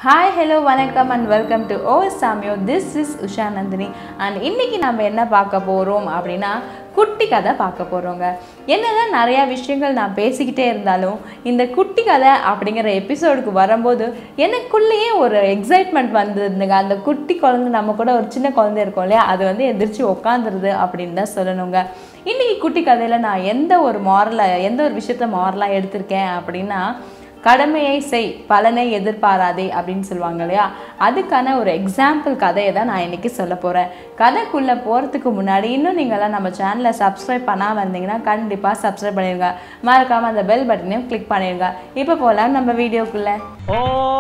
hi hello வணக்கம் and welcome to O Saamiyo this is Usha Nandini and இன்னைக்கு நம்ம என்ன பார்க்க போகிறோம் அப்படின்னா குட்டி கதை பார்க்க போகிறோங்க என்னதான் நிறையா விஷயங்கள் நான் பேசிக்கிட்டே இருந்தாலும் இந்த குட்டி கதை அப்படிங்கிற எபிசோடுக்கு வரும்போது எனக்குள்ளேயே ஒரு எக்ஸைட்மெண்ட் வந்திருந்துங்க அந்த குட்டி குழந்தை நம்ம கூட ஒரு சின்ன குழந்தை இருக்கும் இல்லையா அது வந்து எதிர்த்து உட்காந்துருது அப்படின்னு தான் சொல்லணுங்க இன்னைக்கு குட்டி கதையில் நான் எந்த ஒரு மாரலை எந்த ஒரு விஷயத்த மாரலாக எடுத்திருக்கேன் அப்படின்னா கடமையை செய் பலனை எதிர்பாராதே அப்படின்னு சொல்லுவாங்க இல்லையா அதுக்கான ஒரு எக்ஸாம்பிள் கதையை தான் நான் இன்னைக்கு சொல்ல போகிறேன் கதைக்குள்ளே போகிறதுக்கு முன்னாடி இன்னும் நீங்களாம் நம்ம சேனலை சப்ஸ்கிரைப் பண்ணாமல் இருந்தீங்கன்னா கண்டிப்பாக சப்ஸ்கிரைப் பண்ணிடுங்க மறக்காமல் அந்த பெல் பட்டனையும் கிளிக் பண்ணிடுங்க இப்போ போகலாம் நம்ம வீடியோக்குள்ளே ஓ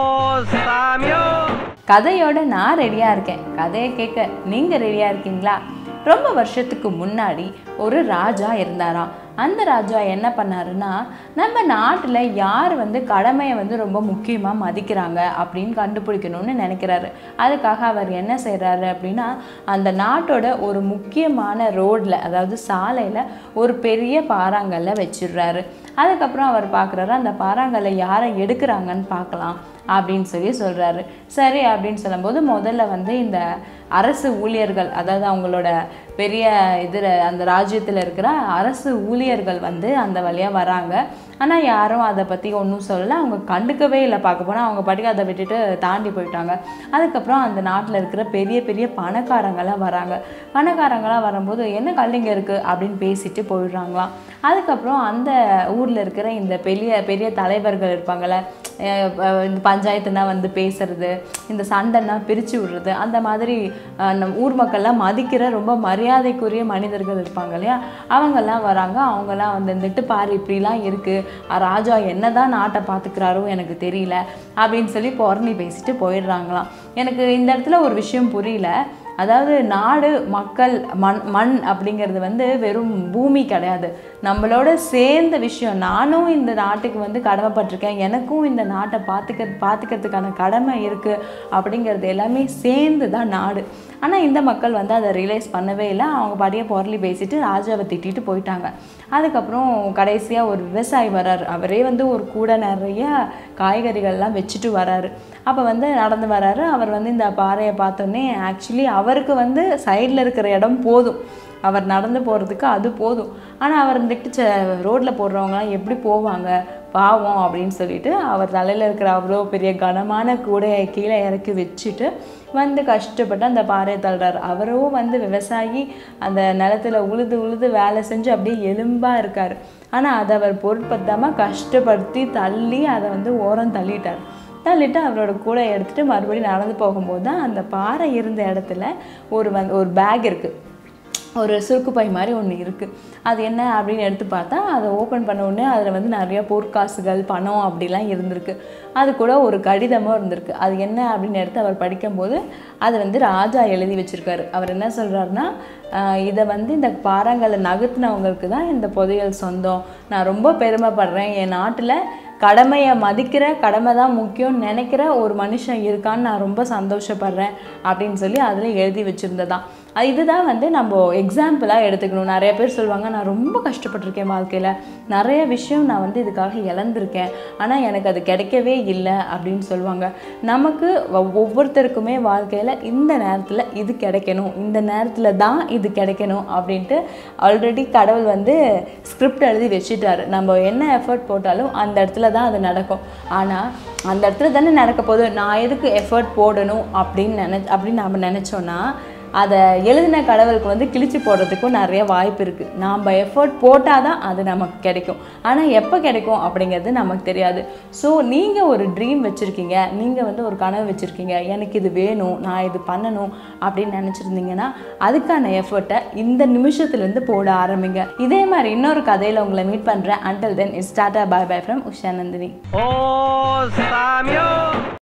சாமியோ கதையோட நான் ரெடியாக இருக்கேன் கதையை கேட்க நீங்கள் ரெடியாக இருக்கீங்களா ரொம்ப வருஷத்துக்கு முன்னாடி ஒரு ராஜா இருந்தாராம் அந்த ராஜா என்ன பண்ணாருன்னா நம்ம நாட்டில் யார் வந்து கடமையை வந்து ரொம்ப முக்கியமாக மதிக்கிறாங்க அப்படின்னு கண்டுபிடிக்கணும்னு நினைக்கிறாரு அதுக்காக அவர் என்ன செய்கிறாரு அப்படின்னா அந்த நாட்டோட ஒரு முக்கியமான ரோட்டில் அதாவது சாலையில் ஒரு பெரிய பாறாங்கல்லை வச்சிடுறாரு அதுக்கப்புறம் அவர் பார்க்குறாரு அந்த பாறாங்கல்லை யாரை எடுக்கிறாங்கன்னு பார்க்கலாம் அப்படின்னு சொல்லி சொல்கிறாரு சரி அப்படின்னு சொல்லும்போது முதல்ல வந்து இந்த அரசு ஊழியர்கள் அதாவது அவங்களோட பெரிய இதில் அந்த ராஜ்யத்தில் இருக்கிற அரசு ஊழியர்கள் வந்து அந்த வழியாக வராங்க ஆனால் யாரும் அதை பற்றி ஒன்றும் சொல்லலை அவங்க கண்டுக்கவே இல்லை பார்க்க போனால் அவங்க பாட்டுக்கு அதை விட்டுட்டு தாண்டி போயிட்டாங்க அதுக்கப்புறம் அந்த நாட்டில் இருக்கிற பெரிய பெரிய பணக்காரங்களாம் வராங்க பணக்காரங்களாம் வரும்போது என்ன கல்லிங்க இருக்குது அப்படின்னு பேசிட்டு போயிடுறாங்களாம் அதுக்கப்புறம் அந்த ஊரில் இருக்கிற இந்த பெரிய பெரிய தலைவர்கள் இருப்பாங்கள்ல அஹ் அஹ் இந்த பஞ்சாயத்துனா வந்து பேசுறது இந்த சண்டைனா பிரித்து விடுறது அந்த மாதிரி அஹ், நம்ம ஊர் மக்கள்லாம் மதிக்கிற ரொம்ப மரியாதைக்குரிய மனிதர்கள் இருப்பாங்க இல்லையா அவங்கெல்லாம் வராங்க அவங்கெல்லாம் வந்து வந்துட்டு பாரு இப்படிலாம் இருக்குது ராஜா என்னதான் நாட்டை பார்த்துக்கிறாரோ எனக்கு தெரியல அப்படின்னு சொல்லி பொறணி பேசிட்டு போயிடுறாங்களாம் எனக்கு இந்த இடத்துல ஒரு விஷயம் புரியல அதாவது நாடு மக்கள் மண் மண் அப்படிங்கிறது வந்து வெறும் பூமி கிடையாது நம்மளோட சேர்ந்த விஷயம் நானும் இந்த நாட்டுக்கு வந்து கடமைப்பட்டிருக்கேன் எனக்கும் இந்த நாட்டை பார்த்துக்க பார்த்துக்கிறதுக்கான கடமை இருக்குது அப்படிங்கிறது எல்லாமே சேர்ந்து தான் நாடு ஆனால் இந்த மக்கள் வந்து அதை ரியலைஸ் பண்ணவே இல்லை அவங்க பாட்டியே பொருளி பேசிட்டு ராஜாவை திட்டிட்டு போயிட்டாங்க அதுக்கப்புறம் கடைசியாக ஒரு விவசாயி வராரு அவரே வந்து ஒரு கூட நிறைய காய்கறிகள்லாம் வச்சுட்டு வராரு அப்போ வந்து நடந்து வராரு அவர் வந்து இந்த பாறையை பார்த்தோன்னே ஆக்சுவலி அவருக்கு வந்து சைடில் இருக்கிற இடம் போதும் அவர் நடந்து போகிறதுக்கு அது போதும் ஆனால் அவர் வந்துட்டு ரோட்டில் போடுறவங்களாம் எப்படி போவாங்க பாவம் அப்படின்னு சொல்லிட்டு அவர் தலையில் இருக்கிற அவ்வளோ பெரிய கனமான கூடையை கீழே இறக்கி வச்சுட்டு வந்து கஷ்டப்பட்டு அந்த பாறையை தள்ளுறாரு அவரும் வந்து விவசாயி அந்த நிலத்துல உழுது உழுது வேலை செஞ்சு அப்படியே எலும்பாக இருக்கார் ஆனால் அதை அவர் பொருட்படுத்தாமல் கஷ்டப்படுத்தி தள்ளி அதை வந்து ஓரம் தள்ளிட்டார் தள்ளிட்டு அவரோட கூடை எடுத்துட்டு மறுபடியும் நடந்து போகும்போது தான் அந்த பாறை இருந்த இடத்துல ஒரு வந்து ஒரு பேக் இருக்குது ஒரு சுருக்கு பை மாதிரி ஒன்று இருக்குது அது என்ன அப்படின்னு எடுத்து பார்த்தா அதை ஓப்பன் பண்ண உடனே அதில் வந்து நிறைய பொற்காசுகள் பணம் அப்படிலாம் இருந்திருக்கு அது கூட ஒரு கடிதமும் இருந்திருக்கு அது என்ன அப்படின்னு எடுத்து அவர் படிக்கும்போது அது வந்து ராஜா எழுதி வச்சிருக்காரு அவர் என்ன சொல்கிறாருன்னா இதை வந்து இந்த பாறாங்கல்லை நகர்த்தினவங்களுக்கு தான் இந்த புதையல் சொந்தம் நான் ரொம்ப பெருமைப்படுறேன் என் நாட்டில் கடமையை மதிக்கிற கடமை தான் முக்கியம்னு நினைக்கிற ஒரு மனுஷன் இருக்கான்னு நான் ரொம்ப சந்தோஷப்படுறேன் அப்படின்னு சொல்லி அதில் எழுதி வச்சுருந்ததான் அது இதுதான் வந்து நம்ம எக்ஸாம்பிளாக எடுத்துக்கணும் நிறைய பேர் சொல்லுவாங்க நான் ரொம்ப கஷ்டப்பட்டிருக்கேன் வாழ்க்கையில் நிறைய விஷயம் நான் வந்து இதுக்காக இழந்திருக்கேன் ஆனால் எனக்கு அது கிடைக்கவே இல்லை அப்படின்னு சொல்லுவாங்க நமக்கு ஒவ்- ஒவ்வொருத்தருக்குமே வாழ்க்கையில் இந்த நேரத்தில் இது கிடைக்கணும் இந்த நேரத்தில் தான் இது கிடைக்கணும் அப்படின்ட்டு ஆல்ரெடி கடவுள் வந்து ஸ்கிரிப்ட் எழுதி வச்சுட்டாரு நம்ம என்ன எஃபர்ட் போட்டாலும் அந்த இடத்துல தான் அது நடக்கும் ஆனால் அந்த இடத்துல தானே நடக்க போகுது நான் எதுக்கு எஃபர்ட் போடணும் அப்படின்னு நினை அப்படின்னு நம்ம நினச்சோன்னா அதை எழுதின கடவுளுக்கு வந்து கிழிச்சு போடுறதுக்கும் நிறைய வாய்ப்பு இருக்குது நாம் எஃபர்ட் போட்டால் தான் அது நமக்கு கிடைக்கும் ஆனால் எப்போ கிடைக்கும் அப்படிங்கிறது நமக்கு தெரியாது ஸோ நீங்கள் ஒரு ட்ரீம் வச்சுருக்கீங்க நீங்கள் வந்து ஒரு கனவு வச்சுருக்கீங்க எனக்கு இது வேணும் நான் இது பண்ணணும் அப்படின்னு நினச்சிருந்தீங்கன்னா அதுக்கான எஃபர்ட்டை இந்த நிமிஷத்துலேருந்து போட ஆரம்பிங்க இதே மாதிரி இன்னொரு கதையில் உங்களை மீட் பண்ணுறேன் and then it's tata bye bye from Usha Nandini O சாமியோ